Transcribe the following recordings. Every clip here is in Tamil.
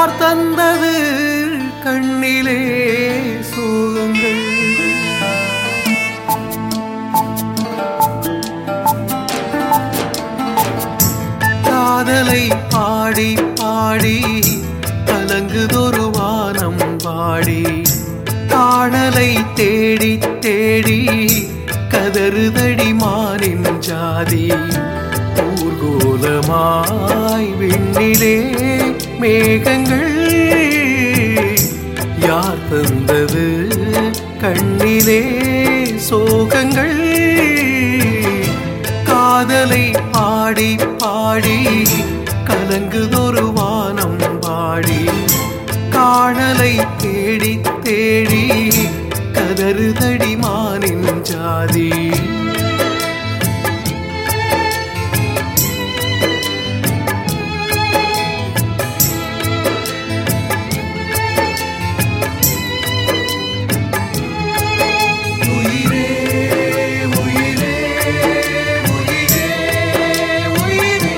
யார் தந்தது கண்ணிலே சோகங்கள் காதலை பாடி பாடி கலங்குதொரு வானம் பாடி காணலை தேடி தேடி கதறுதடி மானின் ஜாதி ஊர்கோலமாய் விண்ணிலே மேகங்கள் யார் தந்தது கண்ணிலே சோகங்கள் காதலை பாடி பாடி கலங்குதொரு வானம் பாடி காணலை தேடி தேடி கதறுதடி மானின் ஜாதி உயிரே உயிரே உயிரே உயிரே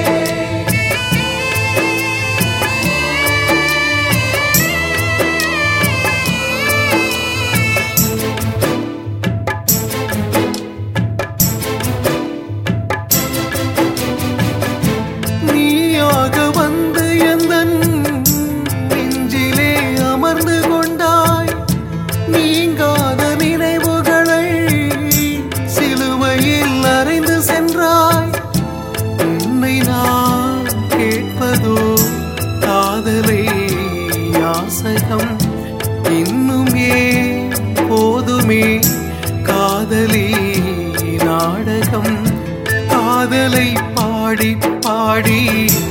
நீயாக வந்து எந்தன் நெஞ்சிலே அமர்ந்து கொண்டாய் நீங்காத நினைவுகளை சிலுவையில் அறைந்து சென்றாய் உன்னை நான் கேட்பதோ காதலை யாசகம் இன்னும் ஏன் போதுமே காதலி நாடகம் காதலை பாடி பாடி